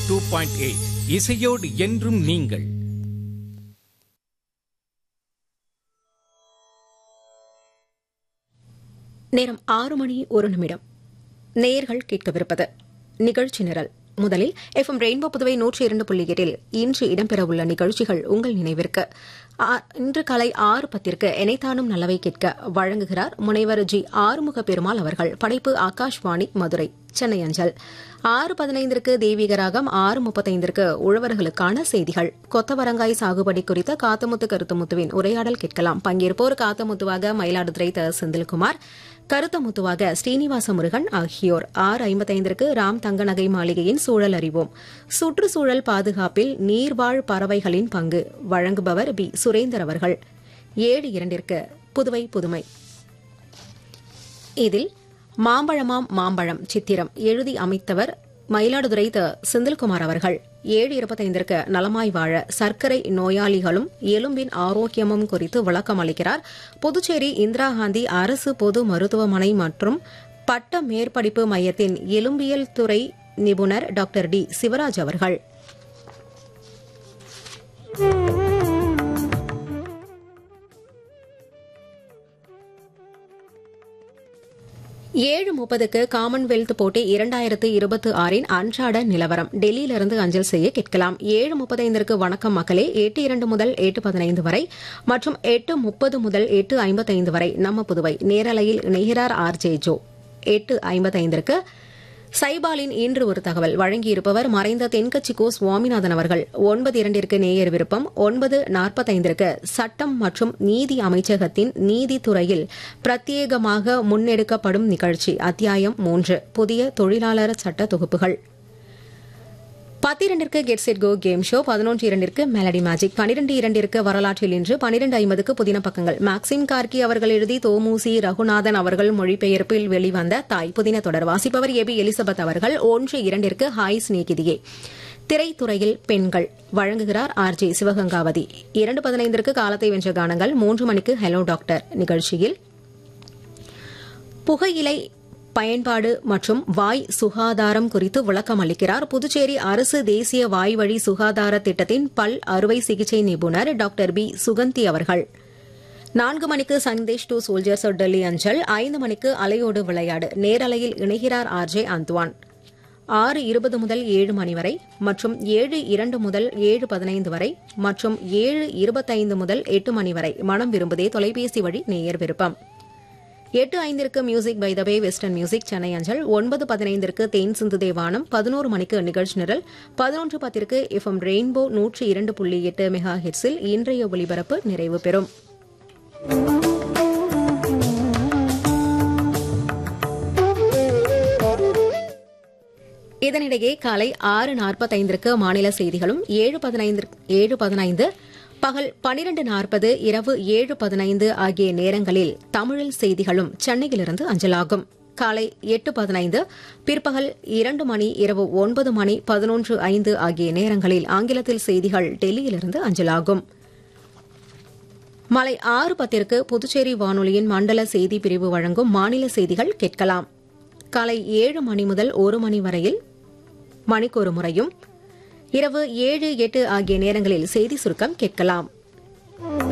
two point eight இசையோடு என்றும் நீங்கள் நேரம் ஆறு மணி ஒரு நிமிடம் நேர்கள் கேட்கவிருப்பது நிகழ்ச்சி நிரல் முதலில் எஃப்எம் ரெயின்போ புதுவை நூற்றி இரண்டு புள்ளி எட்டில் இன்று இடம்பெறவுள்ள நிகழ்ச்சிகள் உங்கள் நினைவிற்கு ஆ- இன்று காலை ஆறு பத்திற்கு எனைத்தானும் நல்லவை கேட்க வழங்குகிறார் முனைவர் ஜி ஆறுமுக பெருமாள் அவர்கள் படைப்பு ஆகாஷ்வாணி மதுரை சென்னை அஞ்சல் ஆறு பதினைந்திற்கு தெய்வீக ராகம் ஆறு முப்பத்தைந்திற்கு உழவர்களுக்கான செய்திகள் கொத்தவரங்காய் சாகுபடி குறித்த காத்தமுத்து கருத்துமுத்துவின் உரையாடல் கேட்கலாம் பங்கேற்போர் காத்தமுத்துவாக மயிலாடுதுறை த செந்தில்குமார் கருத்தமுத்துவாக ஸ்ரீனிவாச முருகன் ஆகியோர் ஆறு ஐம்பத்தைந்திற்கு ராம் தங்கநகை மாளிகையின் சூழல் அறிவோம் சுற்றுச்சூழல் பாதுகாப்பில் நீர்வாழ் பறவைகளின் பங்கு வழங்குபவர் பி சுரேந்தர் அவர்கள் ஏழு இரண்டிற்கு புதுவை புதுமை இதில் மாம்பழமாம் மாம்பழம் சித்திரம் எழுதி அமைத்தவர் மயிலாடுதுறை த செந்தில்குமார் அவர்கள் ஏழு இருபத்தைந்திற்கு நலமாய் வாழ சர்க்கரை நோயாளிகளும் எலும்பின் ஆரோக்கியமும் குறித்து விளக்கம் அளிக்கிறார் புதுச்சேரி இந்திரா காந்தி அரசு பொது மருத்துவமனை மற்றும் பட்ட மேற்படிப்பு மையத்தின் எலும்பியல் துறை நிபுணர் டாக்டர் டி சிவராஜ் அவர்கள் ஏழு முப்பதுக்கு காமன்வெல்த் போட்டி இரண்டாயிரத்து இருபத்தி ஆறின் அன்றாட நிலவரம் டெல்லியிலிருந்து அஞ்சல் செய்ய கேட்கலாம் ஏழு முப்பத்தைந்திற்கு வணக்கம் மக்களே எட்டு இரண்டு முதல் எட்டு பதினைந்து வரை மற்றும் எட்டு முப்பது முதல் எட்டு ஐம்பத்தைந்து வரை நம்ம புதுவை நேரலையில் இணைகிறார் ஆர் ஜே ஜோ எட்டு ஐம்பத்தைந்திற்கு சைபாலின் இன்று ஒரு தகவல் வழங்கியிருப்பவர் மறைந்த தென்கட்சி கோ சுவாமிநாதன் அவர்கள் ஒன்பது இரண்டிற்கு நேயர் விருப்பம் ஒன்பது நாற்பத்தைந்திற்கு சட்டம் மற்றும் நீதி அமைச்சகத்தின் நீதித்துறையில் பிரத்யேகமாக முன்னெடுக்கப்படும் நிகழ்ச்சி அத்தியாயம் மூன்று புதிய தொழிலாளர் சட்ட தொகுப்புகள் பத்திரண்டிற்கு get set go game show பதினொன்று இரண்டிற்கு மெலடி மேஜிக் பனிரெண்டு இரண்டிற்கு வரலாற்றில் இன்று பனிரெண்டு ஐம்பதுக்கு புதின பக்கங்கள் மேக்சிம் கார்கி அவர்கள் எழுதி தோமுசி ரகுநாதன் அவர்கள் மொழிபெயர்ப்பில் வெளிவந்த தாய் புதின தொடர் வாசிப்பவர் ஏபி எலிசபெத் அவர்கள் ஒன்று இரண்டிற்கு ஹாய் ஸ்நேகிதியே திரைத்துறையில் பெண்கள் வழங்குகிறார் ஆர் ஜே சிவகங்காவதி இரண்டு பதினைந்திற்கு காலத்தை வென்ற கானங்கள் மூன்று மணிக்கு ஹலோ டாக்டர் நிகழ்ச்சியில் புகையிலை பயன்பாடு மற்றும் வாய் சுகாதாரம் குறித்து விளக்கம் அளிக்கிறார் புதுச்சேரி அரசு தேசிய வாய்வழி சுகாதார திட்டத்தின் பல் அறுவை சிகிச்சை நிபுணர் டாக்டர் பி சுகந்தி அவர்கள் நான்கு மணிக்கு சந்தேஷ் டு சோல்ஜர்ஸ் டெல்லி அஞ்சல் ஐந்து மணிக்கு அலையோடு விளையாடு நேரலையில் இணைகிறார் ஆர் ஜே அந்த்வான் ஆறு இருபது முதல் ஏழு மணி வரை மற்றும் ஏழு இரண்டு முதல் ஏழு பதினைந்து வரை மற்றும் ஏழு இருபத்தைந்து முதல் எட்டு மணி வரை மனம் விரும்புதே தொலைபேசி வழி நேயர் விருப்பம் எட்டு ஐந்திற்கு music by the way western music Chennai அஞ்சல் ஒன்பது பதினைந்திற்கு தேன் சிந்து தேவானம் பதினோரு மணிக்கு நிகழ்ச்சி நிரல் பதினொன்று பத்திற்கு எஃப்எம் ரெயின்போ நூற்றி இரண்டு புள்ளி எட்டு மெகா ஹெட்ஸில் இன்றைய ஒலிபரப்பு நிறைவு பெறும் இதனிடையே காலை ஆறு நாற்பத்தைந்திற்கு மாநில செய்திகளும் ஏழு பதினைந்து ஏழு பதினைந்து பகல் பனிரெண்டு நாற்பது இரவு ஏழு பதினைந்து ஆகிய நேரங்களில் தமிழில் செய்திகளும் சென்னையிலிருந்து அஞ்சலாகும் காலை எட்டு பதினைந்து பிற்பகல் இரண்டு மணி இரவு ஒன்பது மணி பதினொன்று ஐந்து ஆகிய நேரங்களில் ஆங்கிலத்தில் செய்திகள் டெல்லியிலிருந்து அஞ்சலாகும் மாலை ஆறு பத்திற்கு புதுச்சேரி வானொலியின் மண்டல செய்தி பிரிவு வழங்கும் மாநில செய்திகள் கேட்கலாம் காலை ஏழு மணி முதல் ஒரு மணி வரையில் மணிக்கொரு முறையும் இரவு ஏழு எட்டு ஆகிய நேரங்களில் செய்தி சுருக்கம் கேட்கலாம்